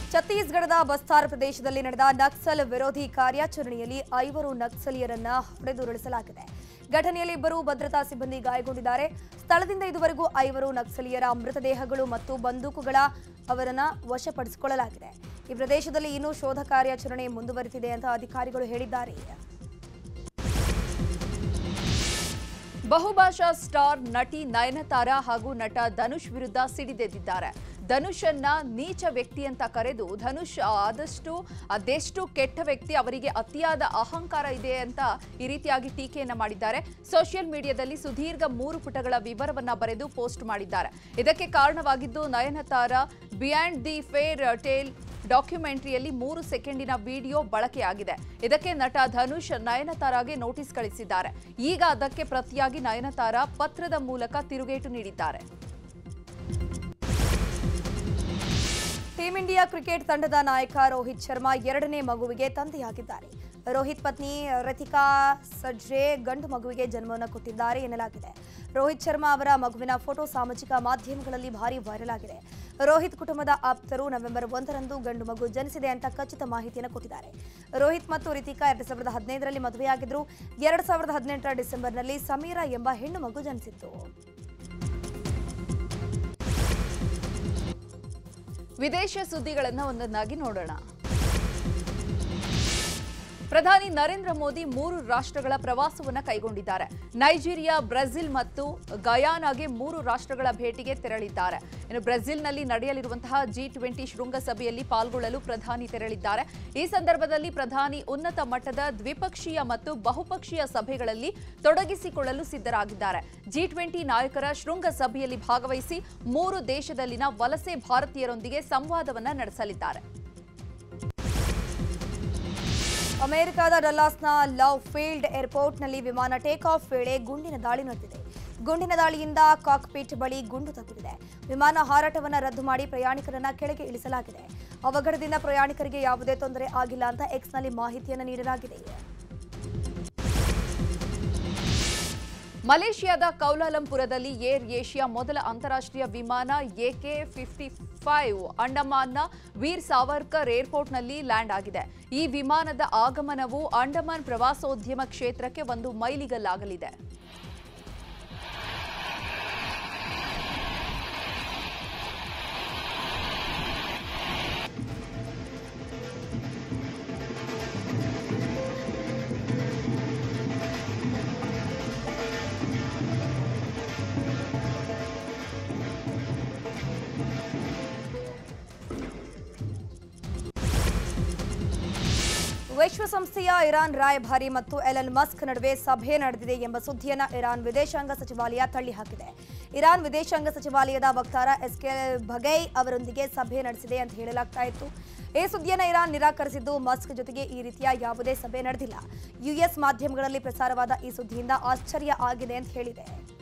ಛತ್ತೀಸ್ಗಢದ ಬಸ್ತಾರ್ ಪ್ರದೇಶದಲ್ಲಿ ನಡೆದ ನಕ್ಸಲ್ ವಿರೋಧಿ ಕಾರ್ಯಾಚರಣೆಯಲ್ಲಿ ಐವರು ನಕ್ಸಲೀಯರನ್ನ ಹೊಡೆದುರುಳಿಸಲಾಗಿದೆ ಘಟನೆಯಲ್ಲಿ ಇಬ್ಬರು ಭದ್ರತಾ ಸಿಬ್ಬಂದಿ ಗಾಯಗೊಂಡಿದ್ದಾರೆ ಸ್ಥಳದಿಂದ ಇದುವರೆಗೂ ಐವರು ನಕ್ಸಲೀಯರ ಮೃತದೇಹಗಳು ಮತ್ತು ಬಂದೂಕುಗಳ ಅವರನ್ನ ವಶಪಡಿಸಿಕೊಳ್ಳಲಾಗಿದೆ ಈ ಪ್ರದೇಶದಲ್ಲಿ ಇನ್ನೂ ಶೋಧ ಕಾರ್ಯಾಚರಣೆ ಮುಂದುವರಿದಿದೆ ಅಂತ ಅಧಿಕಾರಿಗಳು ಹೇಳಿದ್ದಾರೆ ಬಹುಭಾಷಾ ಸ್ಟಾರ್ ನಟಿ ನಯನತಾರ ಹಾಗೂ ನಟ ಧನುಷ್ ವಿರುದ್ಧ ಸಿಡಿದೆದ್ದಿದ್ದಾರೆ ಧನುಷನ್ನ ನೀಚ ವ್ಯಕ್ತಿ ಅಂತ ಕರೆದು ಧನುಷ್ ಆದಷ್ಟು ಅದೆಷ್ಟು ಕೆಟ್ಟ ವ್ಯಕ್ತಿ ಅವರಿಗೆ ಅತಿಯಾದ ಅಹಂಕಾರ ಇದೆ ಅಂತ ಈ ರೀತಿಯಾಗಿ ಟೀಕೆಯನ್ನ ಮಾಡಿದ್ದಾರೆ ಸೋಷಿಯಲ್ ಮೀಡಿಯಾದಲ್ಲಿ ಸುದೀರ್ಘ ಮೂರು ಪುಟಗಳ ವಿವರವನ್ನ ಬರೆದು ಪೋಸ್ಟ್ ಮಾಡಿದ್ದಾರೆ ಇದಕ್ಕೆ ಕಾರಣವಾಗಿದ್ದು Nayanthara beyond the fairy tale ಡಾಕ್ಯುಮೆಂಟರಿಯಲ್ಲಿ ಮೂರು ಸೆಕೆಂಡಿನ ವಿಡಿಯೋ ಬಳಕೆಯಾಗಿದೆ ಇದಕ್ಕೆ ನಟ ಧನುಷ್ ನಯನತಾರಾಗೆ ನೋಟಿಸ್ ಕಳಿಸಿದ್ದಾರೆ ಈಗ ಅದಕ್ಕೆ ಪ್ರತಿಯಾಗಿ ನಯನತಾರ ಪತ್ರದ ಮೂಲಕ ತಿರುಗೇಟು ನೀಡಿದ್ದಾರೆ ಟೀಂ ಇಂಡಿಯಾ ಕ್ರಿಕೆಟ್ ತಂಡದ ನಾಯಕ ರೋಹಿತ್ ಶರ್ಮಾ ಎರಡನೇ ಮಗುವಿಗೆ ತಂದೆಯಾಗಿದ್ದಾರೆ ರೋಹಿತ್ ಪತ್ನಿ ರತಿಕಾ ಸಜ್ರೆ ಗಂಡು ಮಗುವಿಗೆ ಜನ್ಮವನ್ನು ಕೊಟ್ಟಿದ್ದಾರೆ ಎನ್ನಲಾಗಿದೆ ರೋಹಿತ್ ಶರ್ಮಾ ಅವರ ಮಗುವಿನ ಫೋಟೋ ಸಾಮಾಜಿಕ ಮಾಧ್ಯಮಗಳಲ್ಲಿ ಭಾರಿ ವೈರಲ್ ಆಗಿದೆ ರೋಹಿತ್ ಕುಟುಂಬದ ಆಪ್ತರು ನವೆಂಬರ್ ಒಂದರಂದು ಗಂಡು ಮಗು ಜನಿಸಿದೆ ಅಂತ ಖಚಿತ ಮಾಹಿತಿಯನ್ನು ಕೊಟ್ಟಿದ್ದಾರೆ ರೋಹಿತ್ ಮತ್ತು ರಿತಿಕಾ ಎರಡ್ ಸಾವಿರದ ಹದಿನೈದರಲ್ಲಿ ಮದುವೆಯಾಗಿದ್ರು ಎರಡ್ ಸಾವಿರದ ಹದಿನೆಂಟರ ಡಿಸೆಂಬರ್ನಲ್ಲಿ ಸಮೀರಾ ಎಂಬ ಹೆಣ್ಣು ಮಗು ಜನಿಸಿತ್ತು ವಿದೇಶ ಸುದ್ದಿಗಳನ್ನು ಒಂದೊಂದಾಗಿ ನೋಡೋಣ ಪ್ರಧಾನಿ ನರೇಂದ್ರ ಮೋದಿ ಮೂರು ರಾಷ್ಟ್ರಗಳ ಪ್ರವಾಸವನ್ನು ಕೈಗೊಂಡಿದ್ದಾರೆ ನೈಜೀರಿಯಾ ಬ್ರೆಜಿಲ್ ಮತ್ತು ಗಯಾನಾಗೆ ಮೂರು ರಾಷ್ಟ್ರಗಳ ಭೇಟಿಗೆ ತೆರಳಿದ್ದಾರೆ ಇನ್ನು ಬ್ರೆಜಿಲ್ನಲ್ಲಿ ನಡೆಯಲಿರುವಂತಹ ಜಿ ಟ್ವೆಂಟಿ ಶೃಂಗಸಭೆಯಲ್ಲಿ ಪಾಲ್ಗೊಳ್ಳಲು ಪ್ರಧಾನಿ ತೆರಳಿದ್ದಾರೆ ಈ ಸಂದರ್ಭದಲ್ಲಿ ಪ್ರಧಾನಿ ಉನ್ನತ ಮಟ್ಟದ ದ್ವಿಪಕ್ಷೀಯ ಮತ್ತು ಬಹುಪಕ್ಷೀಯ ಸಭೆಗಳಲ್ಲಿ ತೊಡಗಿಸಿಕೊಳ್ಳಲು ಸಿದ್ಧರಾಗಿದ್ದಾರೆ ಜಿ ಟ್ವೆಂಟಿ ನಾಯಕರ ಶೃಂಗಸಭೆಯಲ್ಲಿ ಭಾಗವಹಿಸಿ ಮೂರು ದೇಶದಲ್ಲಿನ ವಲಸೆ ಭಾರತೀಯರೊಂದಿಗೆ ಸಂವಾದವನ್ನ ನಡೆಸಲಿದ್ದಾರೆ ಅಮೆರಿಕದ ಡಲ್ಲಾಸ್ನ ಲವ್ ಫೀಲ್ಡ್ ಏರ್ಪೋರ್ಟ್ನಲ್ಲಿ ವಿಮಾನ ಟೇಕ್ ಆಫ್ ವೇಳೆ ಗುಂಡಿನ ದಾಳಿ ನಡೆದಿದೆ ಗುಂಡಿನ ದಾಳಿಯಿಂದ ಕಾಕ್ಪಿಟ್ ಬಳಿ ಗುಂಡು ತಗುಲಿದೆ ವಿಮಾನ ಹಾರಾಟವನ್ನು ರದ್ದು ಮಾಡಿ ಪ್ರಯಾಣಿಕರನ್ನ ಕೆಳಗೆ ಇಳಿಸಲಾಗಿದೆ ಅವಘಡದಿಂದ ಪ್ರಯಾಣಿಕರಿಗೆ ಯಾವುದೇ ತೊಂದರೆ ಆಗಿಲ್ಲ ಅಂತ ಎಕ್ಸ್ನಲ್ಲಿ ಮಾಹಿತಿಯನ್ನು ನೀಡಲಾಗಿದೆ ಮಲೇಷ್ಯಾದ ಕೌಲಾಲಂಪುರದಲ್ಲಿ ಏರ್ ಏಷ್ಯಾ ಮೊದಲ ಅಂತಾರಾಷ್ಟ್ರೀಯ ವಿಮಾನ ಎಕೆ ಫಿಫ್ಟಿ ಫೈವ್ ಅಂಡಮಾನ್ನ ವೀರ್ ಸಾವರ್ಕರ್ ಏರ್ಪೋರ್ಟ್ನಲ್ಲಿ ಲ್ಯಾಂಡ್ ಆಗಿದೆ ಈ ವಿಮಾನದ ಆಗಮನವು ಅಂಡಮಾನ್ ಪ್ರವಾಸೋದ್ಯಮ ಕ್ಷೇತ್ರಕ್ಕೆ ಒಂದು ಮೈಲಿಗಲ್ಲಾಗಲಿದೆ ವಿಶ್ವಸಂಸ್ಥೆಯ ಇರಾನ್ ರಾಯಭಾರಿ ಮತ್ತು ಎಲನ್ ಮಸ್ಕ್ ನಡುವೆ ಸಭೆ ನಡೆದಿದೆ ಎಂಬ ಸುದ್ದಿಯನ್ನ ಇರಾನ್ ವಿದೇಶಾಂಗ ಸಚಿವಾಲಯ ತಳ್ಳಿಹಾಕಿದೆ ಇರಾನ್ ವಿದೇಶಾಂಗ ಸಚಿವಾಲಯದ ವಕ್ತಾರ ಎಸ್ಕೆ ಭಗೈ ಅವರೊಂದಿಗೆ ಸಭೆ ನಡೆಸಿದೆ ಅಂತ ಹೇಳಲಾಗ್ತಾ ಇತ್ತು ಈ ಸುದ್ದಿಯನ್ನ ಇರಾನ್ ನಿರಾಕರಿಸಿದ್ದು ಮಸ್ಕ್ ಜೊತೆಗೆ ಈ ರೀತಿಯ ಯಾವುದೇ ಸಭೆ ನಡೆದಿಲ್ಲ ಯುಎಸ್ ಮಾಧ್ಯಮಗಳಲ್ಲಿ ಪ್ರಸಾರವಾದ ಈ ಸುದ್ದಿಯಿಂದ ಆಶ್ಚರ್ಯ ಆಗಿದೆ ಅಂತ ಹೇಳಿದೆ